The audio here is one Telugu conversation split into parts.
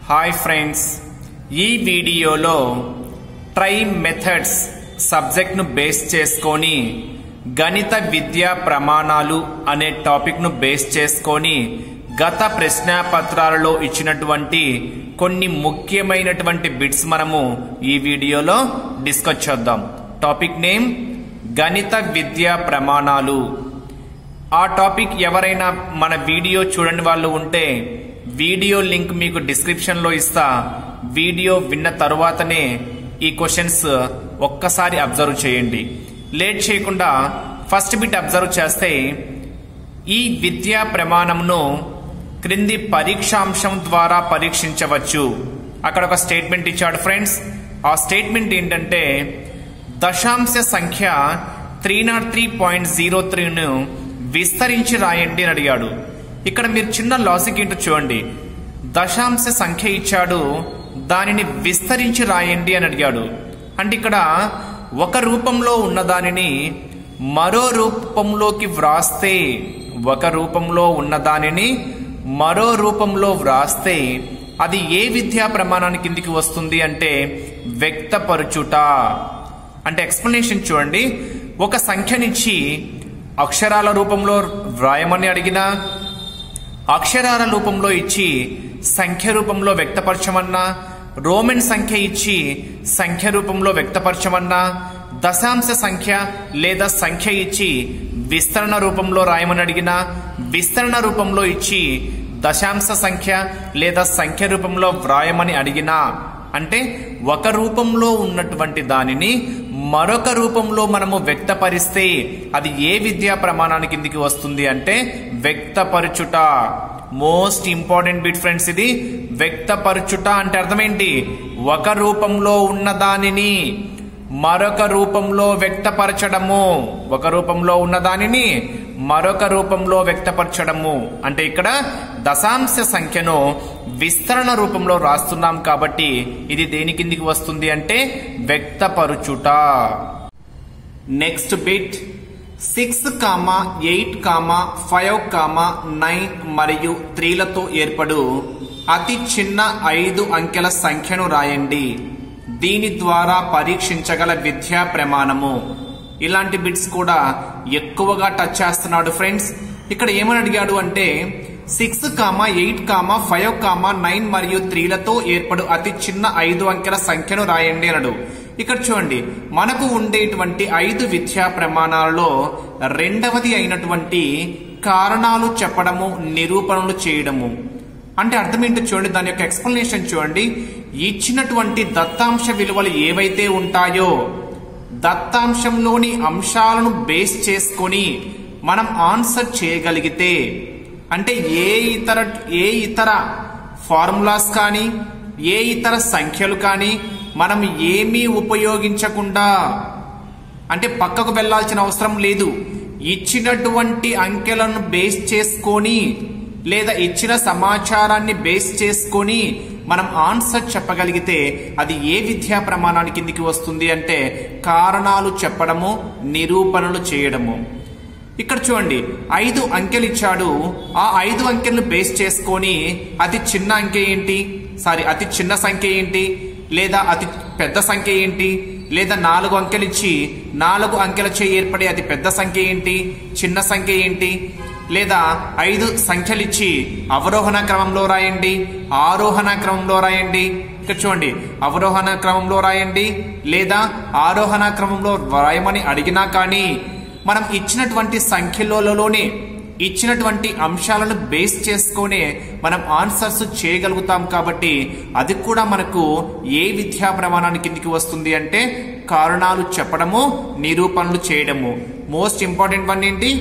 హాయ్ ఫ్రెండ్స్ ఈ వీడియోలో ట్రై మెథడ్స్ సబ్జెక్ట్ను బేస్ చేసుకొని గణిత విద్యా ప్రమాణాలు అనే టాపిక్ను బేస్ చేసుకొని గత ప్రశ్నాపత్రాలలో ఇచ్చినటువంటి కొన్ని ముఖ్యమైనటువంటి బిట్స్ మనము ఈ వీడియోలో డిస్కస్ చేద్దాం టాపిక్ నేమ్ గణిత విద్యా ప్రమాణాలు ఆ టాపిక్ ఎవరైనా మన వీడియో చూడని వాళ్ళు ఉంటే వీడియో లింక్ మీకు డిస్క్రిప్షన్ లో ఇస్తా వీడియో విన్న తరువాతనే ఈ క్వశ్చన్స్ ఒక్కసారి అబ్జర్వ్ చేయండి లేట్ చేయకుండా ఫస్ట్ బిట్ అబ్జర్వ్ చేస్తే ఈ విద్యా ప్రమాణంను క్రింది పరీక్షాంశం ద్వారా పరీక్షించవచ్చు అక్కడ ఒక స్టేట్మెంట్ ఇచ్చాడు ఫ్రెండ్స్ ఆ స్టేట్మెంట్ ఏంటంటే దశాంశ సంఖ్య three nought three point zero త్రీను విస్తరించి రాయండి అని అడిగాడు ఇక్కడ మీరు చిన్న లాజిక్ ఏంటో చూడండి దశాంశ సంఖ్య ఇచ్చాడు దానిని విస్తరించి రాయండి అని అడిగాడు అంటే ఇక్కడ ఒక రూపంలో ఉన్న దానిని మరో రూపంలోకి వ్రాస్తే ఒక రూపంలో ఉన్న దానిని మరో రూపంలో వ్రాస్తే అది ఏ విద్యా ప్రమాణాన్ని కిందికి వస్తుంది అంటే వ్యక్తపరచుట అంటే ఎక్స్ప్లెనేషన్ చూడండి ఒక సంఖ్యనిచ్చి అక్షరాల రూపంలో వ్రాయమని అడిగినా అక్షరాల రూపంలో ఇచ్చి సంఖ్య రూపంలో వ్యక్తపరచమన్నా రోమన్ సంఖ్య ఇచ్చి సంఖ్య రూపంలో వ్యక్తపరచమన్నా దశాంశ సంఖ్య లేదా సంఖ్య ఇచ్చి విస్తరణ రూపంలో రాయమని అడిగినా విస్తరణ రూపంలో ఇచ్చి దశాంశ సంఖ్య లేదా సంఖ్య రూపంలో వ్రాయమని అడిగినా అంటే ఒక రూపంలో ఉన్నటువంటి దానిని మరొక రూపంలో మనము వ్యక్తపరిస్తే అది ఏ విద్యా ప్రమాణాన్ని కిందికి వస్తుంది అంటే వ్యక్తపరచుట మోస్ట్ ఇంపార్టెంట్ బిట్ ఫ్రెండ్స్ ఇది వ్యక్తపరచుట అంటే అర్థమేంటి ఒక రూపంలో ఉన్న దానిని మరొక రూపంలో వ్యక్తపరచడము ఒక రూపంలో ఉన్న దానిని మరొక రూపంలో వ్యక్తపరచడము అంటే ఇక్కడ దశాంశ సంఖ్యను విస్తరణ రూపంలో రాస్తున్నాం కాబట్టి ఇది దేని కిందికి వస్తుంది అంటే వ్యక్తపరుచుట next bit six comma eight comma five comma nine మరియు త్రీలతో ఏర్పడు అతి చిన్న ఐదు అంకెల సంఖ్యను రాయండి దీని ద్వారా పరీక్షించగల విద్యా ప్రమాణము ఇలాంటి బిట్స్ కూడా ఎక్కువగా టచ్ చేస్తున్నాడు ఫ్రెండ్స్ ఇక్కడ ఏమని అడిగాడు అంటే six comma eight comma five comma nine మరియు త్రీలతో ఏర్పడు అతి చిన్న ఐదు అంకెల సంఖ్యను రాయండి అనడు ఇక్కడ చూడండి మనకు ఉండేటువంటి ఐదు విద్యా ప్రమాణాలలో రెండవది అయినటువంటి కారణాలు చెప్పడము నిరూపణలు చేయడము అంటే అర్థం ఏంటో చూడండి దాని యొక్క ఎక్స్ప్లెనేషన్ చూడండి ఇచ్చినటువంటి దత్తాంశ విలువలు ఏవైతే ఉంటాయో దత్తాంశంలోని అంశాలను బేస్ చేసుకొని మనం ఆన్సర్ చేయగలిగితే అంటే ఏ ఇతర ఏ ఇతర ఫార్ములాస్ కానీ ఏ ఇతర సంఖ్యలు కానీ మనం ఏమీ ఉపయోగించకుండా అంటే పక్కకు వెళ్లాల్సిన అవసరం లేదు ఇచ్చినటువంటి అంకెలను బేస్ చేసుకొని లేదా ఇచ్చిన సమాచారాన్ని బేస్ చేసుకొని మనం ఆన్సర్ చెప్పగలిగితే అది ఏ విద్యా ప్రమాణానికి కిందికి వస్తుంది అంటే కారణాలు చెప్పడము నిరూపణలు చేయడము ఇక్కడ చూడండి ఐదు అంకెలు ఇచ్చాడు ఆ ఐదు అంకెలను బేస్ చేసుకొని అతి చిన్న అంకె ఏంటి సారీ అతి చిన్న సంఖ్య ఏంటి లేదా అతి పెద్ద సంఖ్య ఏంటి లేదా నాలుగు అంకెలు ఇచ్చి నాలుగు అంకెలచే ఏర్పడే అతి పెద్ద సంఖ్య ఏంటి చిన్న సంఖ్య ఏంటి లేదా ఐదు సంఖ్యలు ఇచ్చి అవరోహణ క్రమంలో రాయండి ఆరోహణ క్రమంలో రాయండి ఇక్కడ చూడండి అవరోహణ క్రమంలో రాయండి లేదా ఆరోహణ క్రమంలో రాయమని అడిగినా కానీ మనం ఇచ్చినటువంటి సంఖ్యలలోనే ఇచ్చినటువంటి అంశాలను బేస్ చేసుకునే మనం ఆన్సర్స్ చేయగలుగుతాం కాబట్టి అది కూడా మనకు ఏ విద్యా ప్రమాణానికి కిందికి వస్తుంది అంటే కారణాలు చెప్పడము నిరూపణలు చేయడము మోస్ట్ ఇంపార్టెంట్ వన్ ఏంటి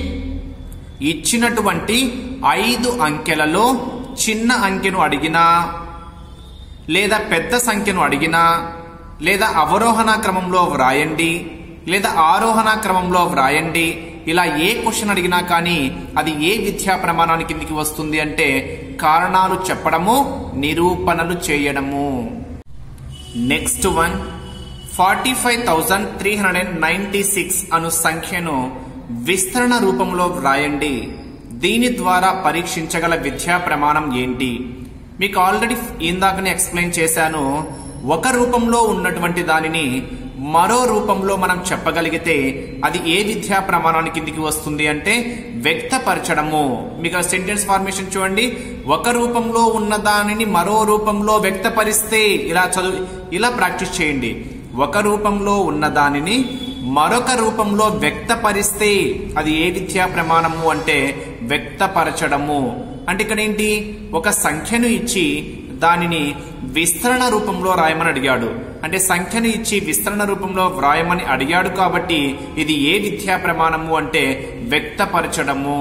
ఇచ్చినటువంటి ఐదు అంకెలలో చిన్న అంకెను అడిగినా లేదా పెద్ద సంఖ్యను అడిగినా లేదా అవరోహణ క్రమంలో వ్రాయండి లేదా ఆరోహణ క్రమంలో వ్రాయండి ఇలా ఏ క్వశ్చన్ అడిగినా కానీ అది ఏ విద్యా ప్రమాణానికి కిందికి వస్తుంది అంటే కారణాలు చెప్పడము నిరూపణలు చేయడము next one forty five thousand three hundred and ninety six అను సంఖ్యను విస్తరణ రూపంలో వ్రాయండి దీని ద్వారా పరీక్షించగల విద్యా ప్రమాణం ఏంటి మీకు ఆల్రెడీ ఇందాకనే ఎక్స్ప్లెయిన్ చేశాను ఒక రూపంలో ఉన్నటువంటి దానిని మరో రూపంలో మనం చెప్పగలిగితే అది ఏ విద్యా ప్రమాణానికి కిందికి వస్తుంది అంటే వ్యక్తపరచడము మీకు సెంటెన్స్ ఫార్మేషన్ చూడండి ఒక రూపంలో ఉన్న దానిని మరో రూపంలో వ్యక్తపరిస్తే ఇలా చదువు ఇలా ప్రాక్టీస్ చేయండి ఒక రూపంలో ఉన్న దానిని మరొక రూపంలో వ్యక్తపరిస్తే అది ఏ విద్యా ప్రమాణము అంటే వ్యక్తపరచడము అంటే ఇక్కడ ఏంటి ఒక సంఖ్యను ఇచ్చి దానిని విస్తరణ రూపంలో రాయమని అడిగాడు అంటే సంఖ్యను ఇచ్చి విస్తరణ రూపంలో వ్రాయమని అడిగాడు కాబట్టి ఇది ఏ విద్యా ప్రమాణము అంటే వ్యక్తపరచడము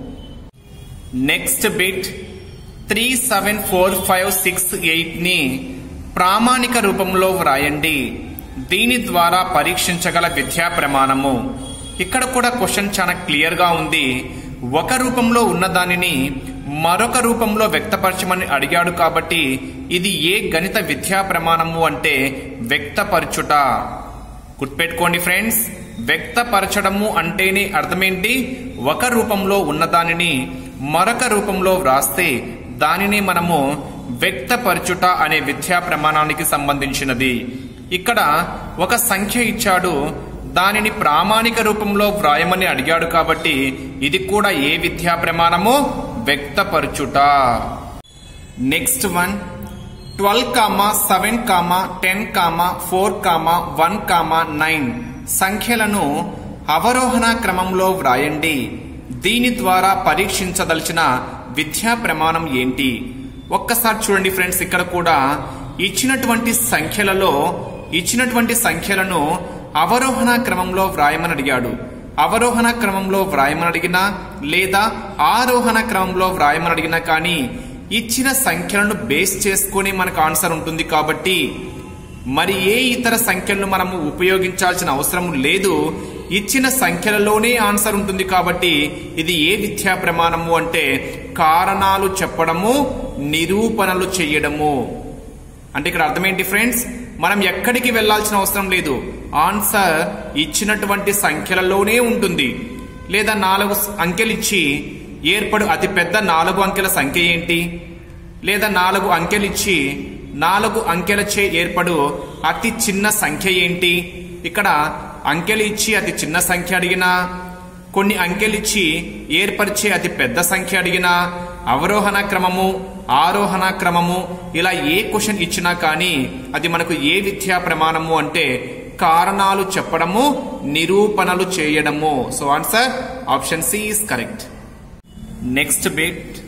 next bit three seven four five six eight ని ప్రామాణిక రూపంలో వ్రాయండి దీని ద్వారా పరీక్షించగల విద్యా ప్రమాణము ఇక్కడ కూడా క్వశ్చన్ చాలా క్లియర్ గా ఉంది ఒక రూపంలో ఉన్న దానిని మరొక రూపంలో వ్యక్తపరచమని అడిగాడు కాబట్టి ఇది ఏ గణిత విద్యా ప్రమాణము అంటే వ్యక్తపరచుట గుర్తుపెట్టుకోండి ఫ్రెండ్స్ వ్యక్తపరచడము అంటేనే అర్థమేంటి ఒక రూపంలో ఉన్న దానిని మరొక రూపంలో వ్రాస్తే దానిని మనము వ్యక్తపరచుట అనే విద్యా ప్రమాణానికి సంబంధించినది ఇక్కడ ఒక సంఖ్య ఇచ్చాడు దానిని ప్రామాణిక రూపంలో వ్రాయమని అడిగాడు కాబట్టి ఇది కూడా ఏ విద్యా ప్రమాణము వ్యక్తపరచుట next one twelve comma seven comma ten comma four comma one comma nine సంఖ్యలను అవరోహణ క్రమంలో వ్రాయండి దీని ద్వారా పరీక్షించదలిచిన విద్యా ప్రమాణం ఏంటి ఒక్కసారి చూడండి ఫ్రెండ్స్ ఇక్కడ కూడా ఇచ్చినటువంటి సంఖ్యలలో ఇచ్చినటువంటి సంఖ్యలను అవరోహణ క్రమంలో వ్రాయమని అడిగాడు అవరోహణ క్రమంలో వ్రాయమని అడిగినా లేదా ఆరోహణ క్రమంలో వ్రాయమని అడిగినా కానీ ఇచ్చిన సంఖ్యలను బేస్ చేసుకుని మనకు ఆన్సర్ ఉంటుంది కాబట్టి మరి ఏ ఇతర సంఖ్యలను మనము ఉపయోగించాల్సిన అవసరం లేదు ఇచ్చిన సంఖ్యలలోనే ఆన్సర్ ఉంటుంది కాబట్టి ఇది ఏ విద్యా ప్రమాణము అంటే కారణాలు చెప్పడము నిరూపణలు చేయడము అంటే ఇక్కడ అర్థమేంటి ఫ్రెండ్స్ మనం ఎక్కడికి వెళ్లాల్సిన అవసరం లేదు ఆన్సర్ ఇచ్చినటువంటి సంఖ్యలలోనే ఉంటుంది లేదా నాలుగు అంకెలు ఇచ్చి ఏర్పడు అతి పెద్ద నాలుగు అంకెల సంఖ్య ఏంటి లేదా నాలుగు అంకెలు ఇచ్చి నాలుగు అంకెలచే ఏర్పడు అతి చిన్న సంఖ్య ఏంటి ఇక్కడ అంకెలు ఇచ్చి అతి చిన్న సంఖ్య అడిగినా కొన్ని అంకెలు ఇచ్చి ఏర్పరిచే అతి పెద్ద సంఖ్య అడిగినా అవరోహణ క్రమము ఆరోహణ క్రమము ఇలా ఏ క్వశ్చన్ ఇచ్చినా కానీ అది మనకు ఏ విద్యా ప్రమాణము అంటే కారణాలు చెప్పడము నిరూపణలు చేయడము so answer option C is correct next bit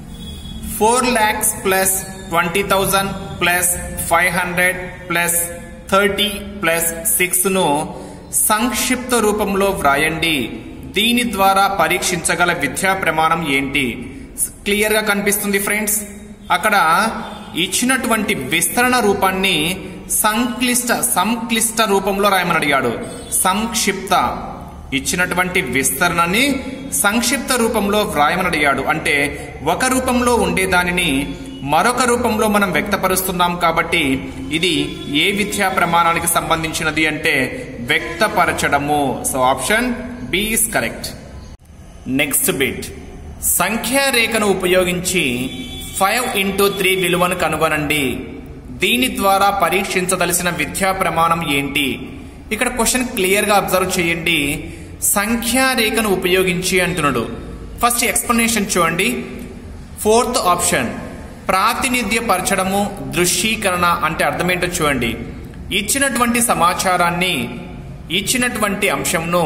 four lakhs plus twenty thousand plus five hundred plus thirty plus six ను సంక్షిప్త రూపంలో వ్రాయండి దీని ద్వారా పరీక్షించగల విద్యా ప్రమాణం ఏంటి క్లియర్ గా కనిపిస్తుంది ఫ్రెండ్స్ అక్కడ ఇచ్చినటువంటి విస్తరణ రూపాన్ని సంక్లిష్ట సంక్లిష్ట రూపంలో రాయమని అడిగాడు సంక్షిప్త ఇచ్చినటువంటి విస్తరణని సంక్షిప్త రూపంలో వ్రాయమని అడిగాడు అంటే ఒక రూపంలో ఉండే దానిని మరొక రూపంలో మనం వ్యక్తపరుస్తున్నాం కాబట్టి ఇది ఏ విద్యా ప్రమాణానికి సంబంధించినది అంటే వ్యక్తపరచడము so option B is correct next bit సంఖ్యారేఖను ఉపయోగించి ఫైవ్ ఇంటూ త్రీ విలువను కనుగొనండి దీని ద్వారా పరీక్షించదలసిన విద్యా ప్రమాణం ఏంటి ఇక్కడ క్వశ్చన్ క్లియర్ గా అబ్జర్వ్ చేయండి సంఖ్యారేఖను ఉపయోగించి అంటున్నాడు ఫస్ట్ ఎక్స్ప్లెనేషన్ చూడండి ఫోర్త్ ఆప్షన్ ప్రాతినిధ్యపరచడము దృశ్యీకరణ అంటే అర్థమేంటో చూడండి ఇచ్చినటువంటి సమాచారాన్ని ఇచ్చినటువంటి అంశంను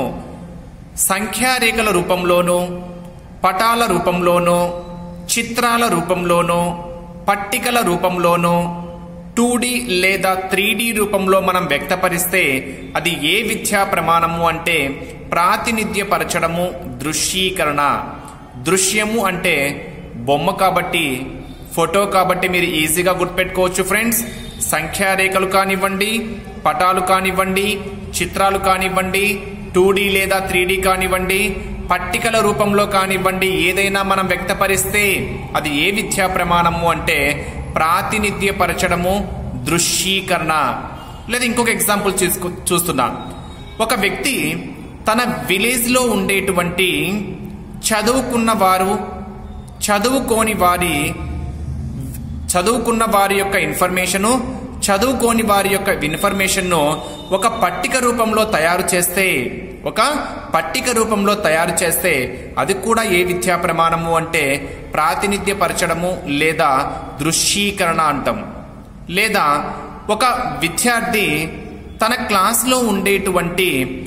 సంఖ్యారేఖల రూపంలోనూ పటాల రూపంలోనూ చిత్రాల రూపంలోనూ పట్టికల రూపంలోనూ టూ లేదా త్రీ రూపంలో మనం వ్యక్తపరిస్తే అది ఏ విద్యా ప్రమాణము అంటే ప్రాతినిధ్యపరచడము దృశ్యీకరణ దృశ్యము అంటే బొమ్మ కాబట్టి ఫోటో కాబట్టి మీరు ఈజీగా గుర్తుపెట్టుకోవచ్చు ఫ్రెండ్స్ సంఖ్యారేఖలు కానివ్వండి పటాలు కానివ్వండి చిత్రాలు కానివ్వండి టూ లేదా త్రీ కానివ్వండి పట్టికల రూపంలో కానివ్వండి ఏదైనా మనం వ్యక్తపరిస్తే అది ఏ విద్యా ప్రమాణము అంటే ప్రాతినిధ్యపరచడము దృశ్యీకరణ లేదా ఇంకొక ఎగ్జాంపుల్ చూసుకు చూస్తున్నాం ఒక వ్యక్తి తన విలేజ్ లో ఉండేటువంటి చదువుకున్న వారు చదువుకోని వారి చదువుకున్న వారి యొక్క ఇన్ఫర్మేషను చదువుకోని వారి యొక్క ఇన్ఫర్మేషన్ను ఒక పట్టిక రూపంలో తయారు చేస్తే ఒక పట్టిక రూపంలో తయారు చేస్తే అది కూడా ఏ విద్యా ప్రమాణము అంటే ప్రాతినిధ్యపరచడము లేదా దృశ్యీకరణ అంటాం లేదా ఒక విద్యార్థి తన క్లాస్లో ఉండేటువంటి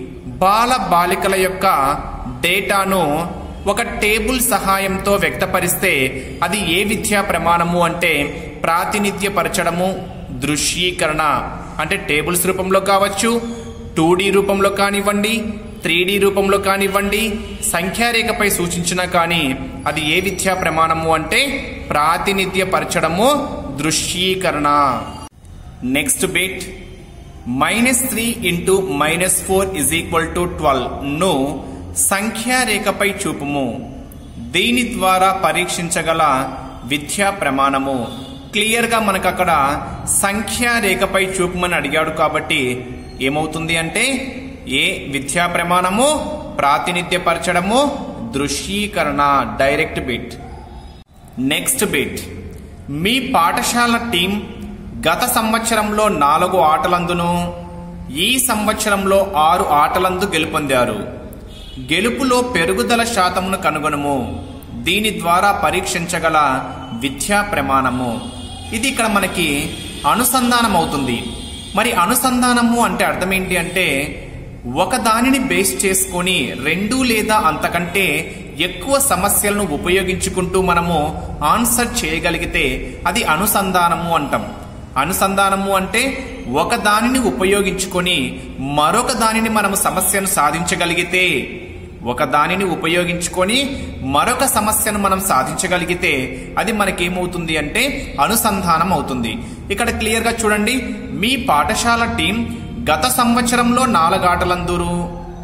బాల బాలికల యొక్క డేటాను ఒక టేబుల్ సహాయంతో వ్యక్తపరిస్తే అది ఏ విద్యా ప్రమాణము అంటే ప్రాతినిధ్యపరచడము దృశ్యీకరణ అంటే టేబుల్స్ రూపంలో కావచ్చు టూ రూపంలో కానివ్వండి త్రీ రూపంలో కానివ్వండి సంఖ్యారేఖపై సూచించినా కానీ అది ఏ విద్యా ప్రమాణము అంటే ప్రాతినిధ్యపరచడము దృశ్యీకరణ next bit minus three into minus four is equal to twelve ను సంఖ్యారేఖపై చూపుము దీని ద్వారా పరీక్షించగల విద్యా ప్రమాణము క్లియర్ గా మనకు అక్కడ సంఖ్యారేఖపై చూపమని అడిగాడు కాబట్టి ఏమవుతుంది అంటే ఏ విద్యా ప్రమాణము ప్రాతినిధ్యపరచడము దృశ్యీకరణ డైరెక్ట్ బిట్ నెక్స్ట్ బిట్ మీ పాఠశాల టీం గత సంవత్సరంలో నాలుగు ఆటలందును ఈ సంవత్సరంలో ఆరు ఆటలందు గెలుపొందారు గెలుపులో పెరుగుదల శాతమును కనుగొనము దీని ద్వారా పరీక్షించగల విద్యా ప్రమాణము ఇది ఇక్కడ మనకి అనుసంధానం అవుతుంది మరి అనుసంధానము అంటే అర్థం ఏంటి అంటే ఒక దానిని బేస్ చేసుకొని రెండు లేదా అంతకంటే ఎక్కువ సమస్యలను ఉపయోగించుకుంటూ మనము ఆన్సర్ చేయగలిగితే అది అనుసంధానము అంటాం అనుసంధానము అంటే ఒక దానిని ఉపయోగించుకొని మరొక దానిని మనము సమస్యను సాధించగలిగితే ఒక దానిని ఉపయోగించుకొని మరొక సమస్యను మనం సాధించగలిగితే అది మనకేమవుతుంది అంటే అనుసంధానం అవుతుంది ఇక్కడ క్లియర్ గా చూడండి మీ పాఠశాల టీం గత సంవత్సరంలో నాలుగు ఆటలందురు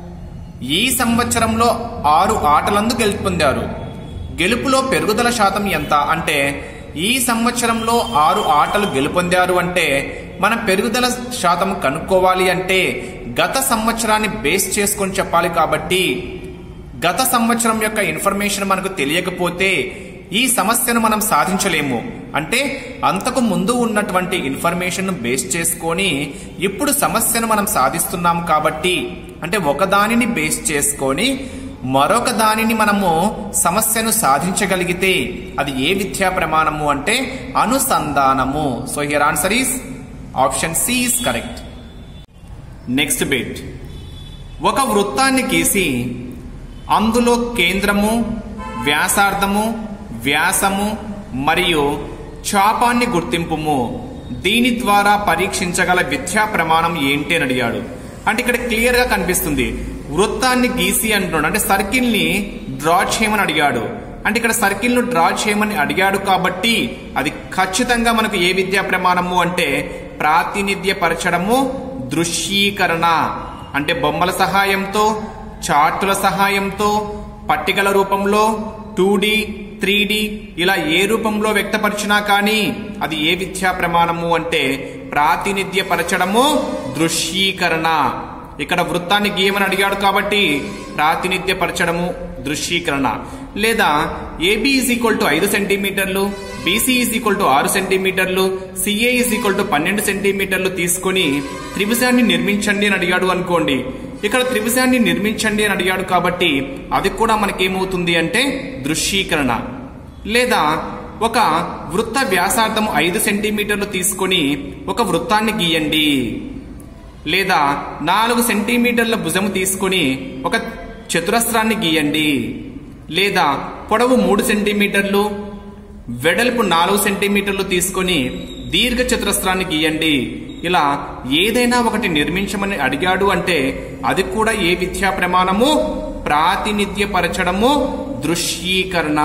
ఈ సంవత్సరంలో ఆరు ఆటలందు గెలుపొందారు గెలుపులో పెరుగుదల శాతం ఎంత అంటే ఈ సంవత్సరంలో ఆరు ఆటలు గెలుపొందారు అంటే మన పెరుగుదల శాతం కనుక్కోవాలి అంటే గత సంవత్సరాన్ని బేస్ చేసుకొని చెప్పాలి కాబట్టి గత సంవత్సరం యొక్క ఇన్ఫర్మేషన్ మనకు తెలియకపోతే ఈ సమస్యను మనం సాధించలేము అంటే అంతకు ముందు ఉన్నటువంటి ఇన్ఫర్మేషన్ బేస్ చేసుకొని ఇప్పుడు సమస్యను మనం సాధిస్తున్నాం కాబట్టి అంటే ఒక దానిని బేస్ చేసుకొని మరొక దానిని మనము సమస్యను సాధించగలిగితే అది ఏ విద్యా ప్రమాణము అంటే అనుసంధానము so here answer is option C is correct next bit ఒక వృత్తాన్ని గీసి అందులో కేంద్రము వ్యాసార్థము వ్యాసము మరియు చాపాన్ని గుర్తింపుము దీని ద్వారా పరీక్షించగల విద్యా ప్రమాణం ఏంటి అని అడిగాడు అంటే ఇక్కడ క్లియర్ గా కనిపిస్తుంది వృత్తాన్ని గీసి అంటున్నాడు అంటే సర్కిల్ ని డ్రా చేయమని అడిగాడు అంటే ఇక్కడ సర్కిల్ ను డ్రా చేయమని అడిగాడు కాబట్టి అది ఖచ్చితంగా మనకు ఏ విద్యా ప్రమాణము అంటే ప్రాతినిధ్యపరచడము దృశ్యీకరణ అంటే బొమ్మల సహాయంతో చార్టుల సహాయంతో పట్టికల రూపంలో టూ డి త్రీ డి ఇలా ఏ రూపంలో వ్యక్తపరిచినా కానీ అది ఏ విద్యా ప్రమాణము అంటే ప్రాతినిధ్యపరచడము దృశ్యీకరణ ఇక్కడ వృత్తాన్ని గీయమని అడిగాడు కాబట్టి ప్రాతినిధ్యపరచడము దృశ్యీకరణ లేదా ఏబి ఈజ్ ఈక్వల్ టు ఐదు సెంటీమీటర్లు బీసీ ఈజ్ ఈక్వల్ టు ఆరు సెంటీమీటర్లు సిఏ ఈజ్ ఈక్వల్ టు పన్నెండు సెంటీమీటర్లు తీసుకొని త్రిభుజాన్ని నిర్మించండి అని అడిగాడు అనుకోండి ఇక్కడ త్రిభుజాన్ని నిర్మించండి అని అడిగాడు కాబట్టి అది కూడా మనకేమవుతుంది అంటే దృశ్యీకరణ లేదా ఒక వృత్త వ్యాసార్థం ఐదు సెంటీమీటర్లు తీసుకొని ఒక వృత్తాన్ని గీయండి లేదా నాలుగు సెంటీమీటర్ల భుజము తీసుకొని ఒక చతురస్రాన్ని గీయండి లేదా పొడవు మూడు సెంటీమీటర్లు వెడల్పు నాలుగు సెంటీమీటర్లు తీసుకొని దీర్ఘ చతురస్రాన్ని గీయండి ఇలా ఏదైనా ఒకటి నిర్మించమని అడిగాడు అంటే అది కూడా ఏ విద్యా ప్రమాణము ప్రాతినిధ్యపరచడము దృశ్యీకరణ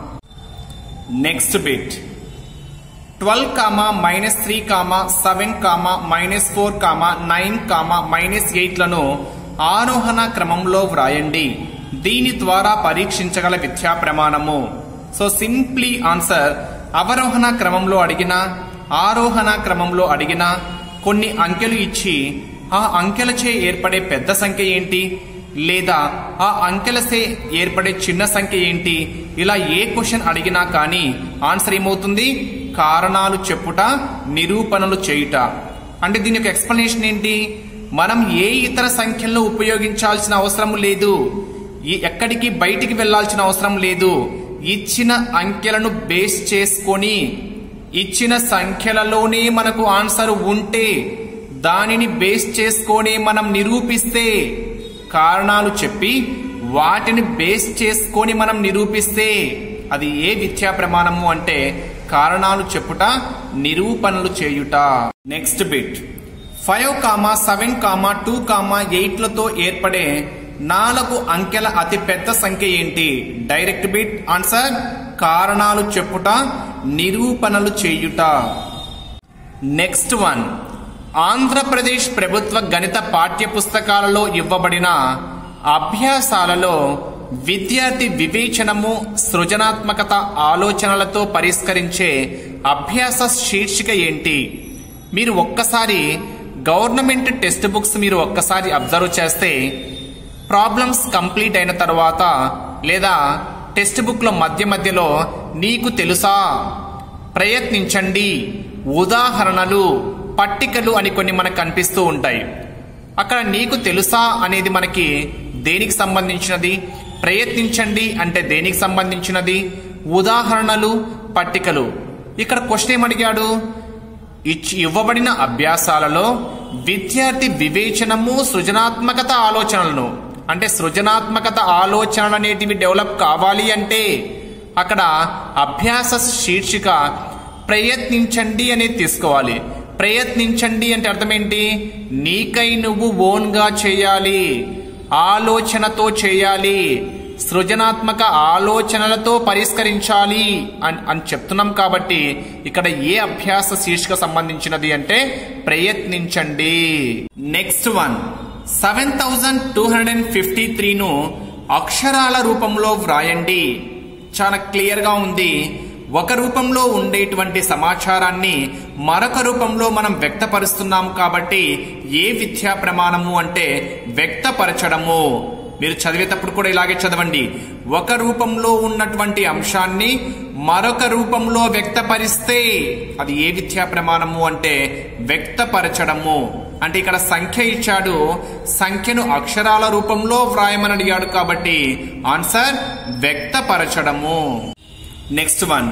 next bit twelve comma minus three comma seven comma minus four comma nine comma minus ఎయిట్లను ఆరోహణ క్రమంలో వ్రాయండి దీని ద్వారా పరీక్షించగల విద్యా ప్రమాణము సో సింప్లీ ఆన్సర్ అవరోహణ క్రమంలో అడిగిన ఆరోహణ క్రమంలో అడిగిన కొన్ని అంకెలు ఇచ్చి ఆ అంకెలచే ఏర్పడే పెద్ద సంఖ్య ఏంటి లేదా ఆ అంకెలసే ఏర్పడే చిన్న సంఖ్య ఏంటి ఇలా ఏ క్వశ్చన్ అడిగినా కానీ ఆన్సర్ ఏమవుతుంది కారణాలు చెప్పుట నిరూపణలు చేయుట అంటే దీని యొక్క ఎక్స్ప్లెనేషన్ ఏంటి మనం ఏ ఇతర సంఖ్యలను ఉపయోగించాల్సిన అవసరం లేదు ఈ ఎక్కడికి బయటికి వెళ్లాల్సిన అవసరం లేదు ఇచ్చిన అంకెలను బేస్ చేసుకొని ఇచ్చిన సంఖ్యలలోనే మనకు ఆన్సర్ ఉంటే దానిని బేస్ చేసుకొని మనం నిరూపిస్తే కారణాలు చెప్పి వాటిని బేస్ చేసుకొని మనం నిరూపిస్తే అది ఏ విద్యా ప్రమాణము అంటే కారణాలు చెప్పుట నిరూపణలు చేయుట next bit five comma seven comma two comma ఎయిట్లతో ఏర్పడే నాలుగు అంకెల అతి పెద్ద సంఖ్య ఏంటి డైరెక్ట్ బిట్ ఆన్సర్ కారణాలు చెప్పుట నిరూపణలు చేయుట నెక్స్ట్ వన్ ఆంధ్రప్రదేశ్ ప్రభుత్వ గణిత పాఠ్య పుస్తకాలలో ఇవ్వబడిన అభ్యాసాలలో విద్యార్థి వివేచనము సృజనాత్మకత ఆలోచనలతో పరిష్కరించే అభ్యాస శీర్షిక ఏంటి మీరు ఒక్కసారి గవర్నమెంట్ టెక్స్ట్ బుక్స్ మీరు ఒక్కసారి అబ్జర్వ్ చేస్తే ప్రాబ్లమ్స్ కంప్లీట్ అయిన తర్వాత లేదా టెక్స్ట్ బుక్లో మధ్య మధ్యలో నీకు తెలుసా ప్రయత్నించండి ఉదాహరణలు పట్టికలు అని కొన్ని మనకు కనిపిస్తూ ఉంటాయి అక్కడ నీకు తెలుసా అనేది మనకి దేనికి సంబంధించినది ప్రయత్నించండి అంటే దేనికి సంబంధించినది ఉదాహరణలు పట్టికలు ఇక్కడ క్వశ్చన్ ఏమడిగాడు ఇచ్చి ఇవ్వబడిన అభ్యాసాలలో విద్యార్థి వివేచనము సృజనాత్మకత ఆలోచనలను అంటే సృజనాత్మకత ఆలోచనలు అనేటివి డెవలప్ కావాలి అంటే అక్కడ అభ్యాస శీర్షిక ప్రయత్నించండి అనేది తీసుకోవాలి ప్రయత్నించండి అంటే అర్థం ఏంటి నీకై నువ్వు ఓన్గా చేయాలి ఆలోచనతో చేయాలి సృజనాత్మక ఆలోచనలతో పరిష్కరించాలి అని అని చెప్తున్నాం కాబట్టి ఇక్కడ ఏ అభ్యాస శీర్షిక సంబంధించినది అంటే ప్రయత్నించండి next one seven thousand two hundred and fifty త్రీను అక్షరాల రూపంలో వ్రాయండి చాలా క్లియర్ గా ఉంది ఒక రూపంలో ఉండేటువంటి సమాచారాన్ని మరొక రూపంలో మనం వ్యక్తపరుస్తున్నాం కాబట్టి ఏ విద్యా ప్రమాణము అంటే వ్యక్తపరచడము మీరు చదివేటప్పుడు కూడా ఇలాగే చదవండి ఒక రూపంలో ఉన్నటువంటి అంశాన్ని మరొక రూపంలో వ్యక్తపరిస్తే అది ఏ విద్యా ప్రమాణము అంటే వ్యక్తపరచడము అంటే ఇక్కడ సంఖ్య ఇచ్చాడు సంఖ్యను అక్షరాల రూపంలో వ్రాయమని అడిగాడు కాబట్టి ఆన్సర్ వ్యక్తపరచడము నెక్స్ట్ వన్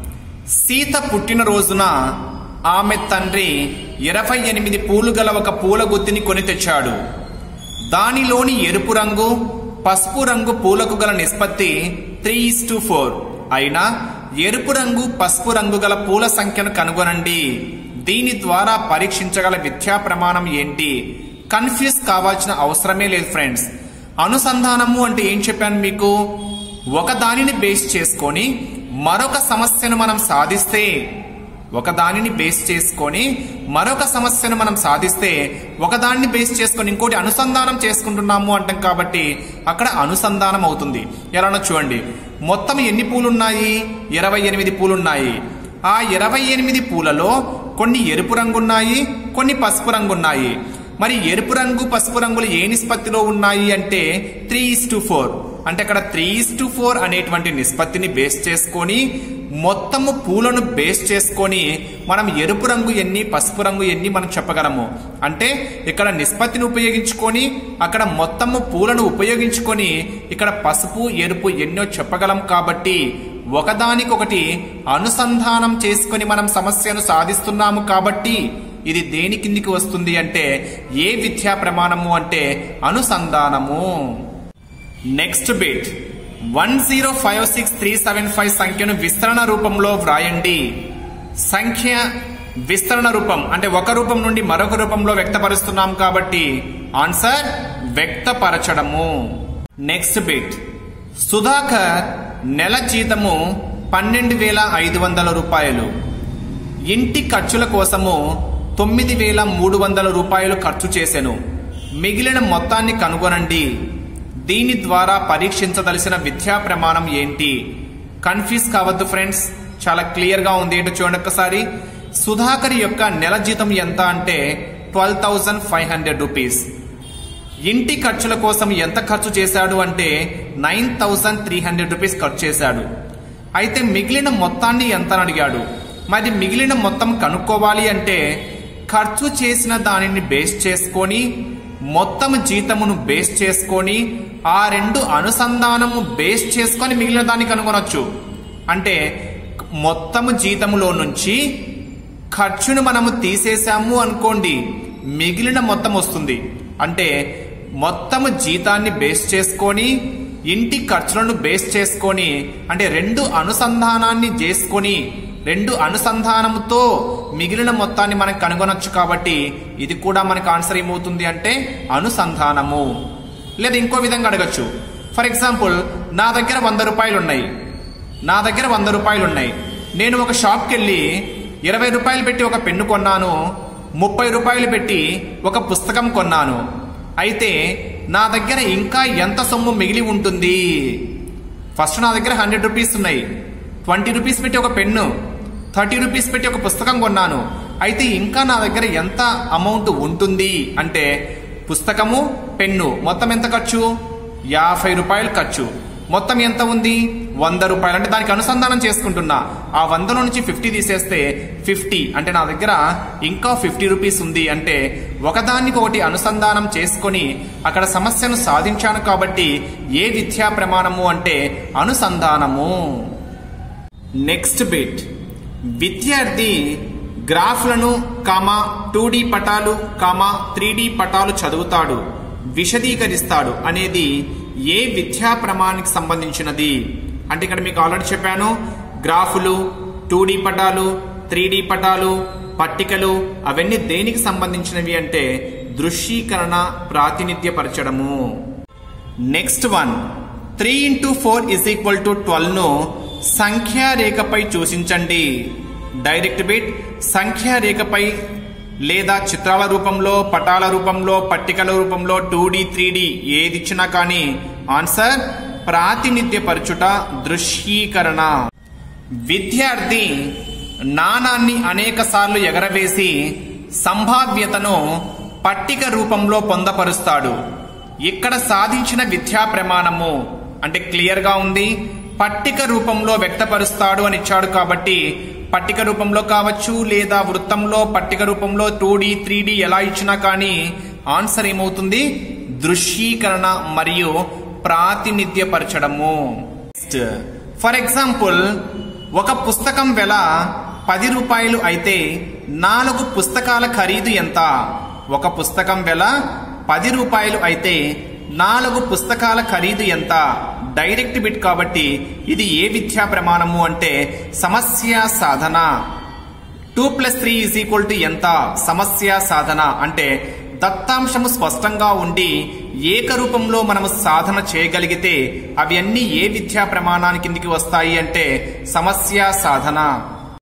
సీత పుట్టిన రోజున ఆమె తండ్రి ఇరవై ఎనిమిది పూలు గల ఒక పూల గుత్తిని కొని తెచ్చాడు దానిలోని ఎరుపు రంగు పసుపు రంగు పూలకు గల నిష్పత్తి త్రీ ఇస్ టు ఫోర్ అయినా ఎరుపు రంగు పసుపు రంగు గల పూల సంఖ్యను కనుగొనండి దీని ద్వారా పరీక్షించగల విద్యా ప్రమాణం ఏంటి కన్ఫ్యూజ్ కావాల్సిన అవసరమే లేదు ఫ్రెండ్స్ అనుసంధానము అంటే ఏం చెప్పాను మీకు ఒక దానిని బేస్ చేసుకొని మరొక సమస్యను మనం సాధిస్తే ఒక దానిని బేస్ చేసుకొని మరొక సమస్యను మనం సాధిస్తే ఒకదాన్ని బేస్ చేసుకొని ఇంకోటి అనుసంధానం చేసుకుంటున్నాము అంటాం కాబట్టి అక్కడ అనుసంధానం అవుతుంది ఎలానో చూడండి మొత్తం ఎన్ని పూలు ఉన్నాయి ఇరవై ఎనిమిది పూలు ఉన్నాయి ఆ ఇరవై ఎనిమిది పూలలో కొన్ని ఎరుపు రంగు ఉన్నాయి కొన్ని పసుపు రంగు ఉన్నాయి మరి ఎరుపు రంగు పసుపు రంగులు ఏ నిష్పత్తిలో ఉన్నాయి అంటే త్రీ ఇస్ టు ఫోర్ అంటే అక్కడ త్రీ ఇస్ టు ఫోర్ అనేటువంటి నిష్పత్తిని బేస్ చేసుకొని మొత్తము పూలను బేస్ చేసుకొని మనం ఎరుపు రంగు ఎన్ని పసుపు రంగు ఎన్ని మనం చెప్పగలము అంటే ఇక్కడ నిష్పత్తిని ఉపయోగించుకొని అక్కడ మొత్తము పూలను ఉపయోగించుకొని ఇక్కడ పసుపు ఎరుపు ఎన్నో చెప్పగలం కాబట్టి ఒకదానికొకటి అనుసంధానం చేసుకొని మనం సమస్యను సాధిస్తున్నాము కాబట్టి ఇది దేని కిందికి వస్తుంది అంటే ఏ విద్యా ప్రమాణము అంటే అనుసంధానము next bit one zero five six three seven five సంఖ్యను విస్తరణ రూపంలో వ్రాయండి సంఖ్య విస్తరణ రూపం అంటే ఒక రూపం నుండి మరొక రూపంలో వ్యక్తపరుస్తున్నాం కాబట్టి ఆన్సర్ వ్యక్తపరచడము నెక్స్ట్ బిట్ సుధాకర్ నెల జీతము పన్నెండు వేల ఐదు వందల రూపాయలు ఇంటి ఖర్చుల కోసము తొమ్మిది వేల మూడు వందల రూపాయలు ఖర్చు చేసెను మిగిలిన మొత్తాన్ని కనుగొనండి దీని ద్వారా పరీక్షించదలసిన విద్యా ప్రమాణం ఏంటి కన్ఫ్యూజ్ కావద్దు ఫ్రెండ్స్ చాలా క్లియర్ గా ఉంది ఏంటో చూడండి ఒక్కసారి సుధాకర్ యొక్క నెల జీతం ఎంత అంటే twelve thousand five hundred rupees ఇంటి ఖర్చుల కోసం ఎంత ఖర్చు చేశాడు అంటే nine thousand three hundred rupees ఖర్చు చేశాడు అయితే మిగిలిన మొత్తాన్ని ఎంత అని అడిగాడు మరి మిగిలిన మొత్తం కనుక్కోవాలి అంటే ఖర్చు చేసిన దానిని బేస్ చేసుకొని మొత్తం జీతమును బేస్ చేసుకొని ఆ రెండు అనుసంధానము బేస్ చేసుకొని మిగిలిన దాన్ని కనుగొనొచ్చు అంటే మొత్తము జీతములో నుంచి ఖర్చును మనము తీసేసాము అనుకోండి మిగిలిన మొత్తం వస్తుంది అంటే మొత్తము జీతాన్ని బేస్ చేసుకొని ఇంటి ఖర్చులను బేస్ చేసుకొని అంటే రెండు అనుసంధానాన్ని చేసుకొని రెండు అనుసంధానముతో మిగిలిన మొత్తాన్ని మనం కనుగొనొచ్చు కాబట్టి ఇది కూడా మనకు ఆన్సర్ ఏమవుతుంది అంటే అనుసంధానము లేదా ఇంకో విధంగా అడగచ్చు ఫర్ ఎగ్జాంపుల్ నా దగ్గర వంద రూపాయలు ఉన్నాయి నా దగ్గర వంద రూపాయలు ఉన్నాయి నేను ఒక షాప్కి వెళ్ళి ఇరవై రూపాయలు పెట్టి ఒక పెన్ను కొన్నాను ముప్పై రూపాయలు పెట్టి ఒక పుస్తకం కొన్నాను అయితే నా దగ్గర ఇంకా ఎంత సొమ్ము మిగిలి ఉంటుంది ఫస్ట్ నా దగ్గర హండ్రెడ్ రూపీస్ ఉన్నాయి ట్వంటీ రూపీస్ పెట్టి ఒక పెన్ను థర్టీ రూపీస్ పెట్టి ఒక పుస్తకం కొన్నాను అయితే ఇంకా నా దగ్గర ఎంత అమౌంట్ ఉంటుంది అంటే పుస్తకము పెన్ను మొత్తం ఎంత ఖర్చు యాభై రూపాయలు ఖర్చు మొత్తం ఎంత ఉంది వంద రూపాయలు అంటే దానికి అనుసంధానం చేసుకుంటున్నా ఆ వందలో నుంచి ఫిఫ్టీ తీసేస్తే ఫిఫ్టీ అంటే నా దగ్గర ఇంకా ఫిఫ్టీ రూపీస్ ఉంది అంటే ఒకదానికి ఒకటి అనుసంధానం చేసుకొని అక్కడ సమస్యను సాధించాను కాబట్టి ఏ విద్యా ప్రమాణము అంటే అనుసంధానము నెక్స్ట్ బిట్ విద్యార్థి గ్రాఫ్లను కామా టూ డి పటాలు కామా త్రీ డి పటాలు చదువుతాడు విశదీకరిస్తాడు అనేది ఏ విద్యా ప్రమాణానికి సంబంధించినది అంటే ఇక్కడ మీకు ఆల్రెడీ చెప్పాను గ్రాఫులు టూ డి పటాలు త్రీ డి పటాలు పట్టికలు అవన్నీ దేనికి సంబంధించినవి అంటే దృశ్యీకరణ ప్రాతినిధ్యపరచడము next one three into four is equal to twelve ను సంఖ్యా రేఖపై సూచించండి డైరెక్ట్ బిట్ సంఖ్యా రేఖపై లేదా చిత్రాల రూపంలో పటాల రూపంలో పట్టికల రూపంలో టూ డి త్రీ డి ఏది ఇచ్చినా కానీ ఆన్సర్ ప్రాతినిధ్యపరచుట దృశ్యీకరణ విద్యార్థి నాణాన్ని అనేక సార్లు ఎగరవేసి సంభావ్యతను పట్టిక రూపంలో పొందపరుస్తాడు ఇక్కడ సాధించిన విద్యా ప్రమాణము అంటే క్లియర్ గా ఉంది పట్టిక రూపంలో వ్యక్తపరుస్తాడు అని ఇచ్చాడు కాబట్టి పట్టిక రూపంలో కావచ్చు లేదా వృత్తంలో పట్టిక రూపంలో టూ డి త్రీ డి ఎలా ఇచ్చినా కానీ ఆన్సర్ ఏమవుతుంది దృశ్యీకరణ మరియు ప్రాతినిధ్యపరచడము ఫర్ ఎగ్జాంపుల్ ఒక పుస్తకం వెల పది రూపాయలు అయితే నాలుగు పుస్తకాల ఖరీదు ఎంత ఒక పుస్తకం వెల పది రూపాయలు అయితే నాలుగు పుస్తకాల ఖరీదు ఎంత డైరెక్ట్ బిట్ కాబట్టి ఇది ఏ విద్యా ప్రమాణము అంటే సమస్య సాధన two plus three is equal to ఎంత సమస్య సాధన అంటే దత్తాంశము స్పష్టంగా ఉండి ఏకరూపంలో మనము సాధన చేయగలిగితే అవి అన్ని ఏ విద్యా ప్రమాణానికి కిందికి వస్తాయి అంటే సమస్య సాధన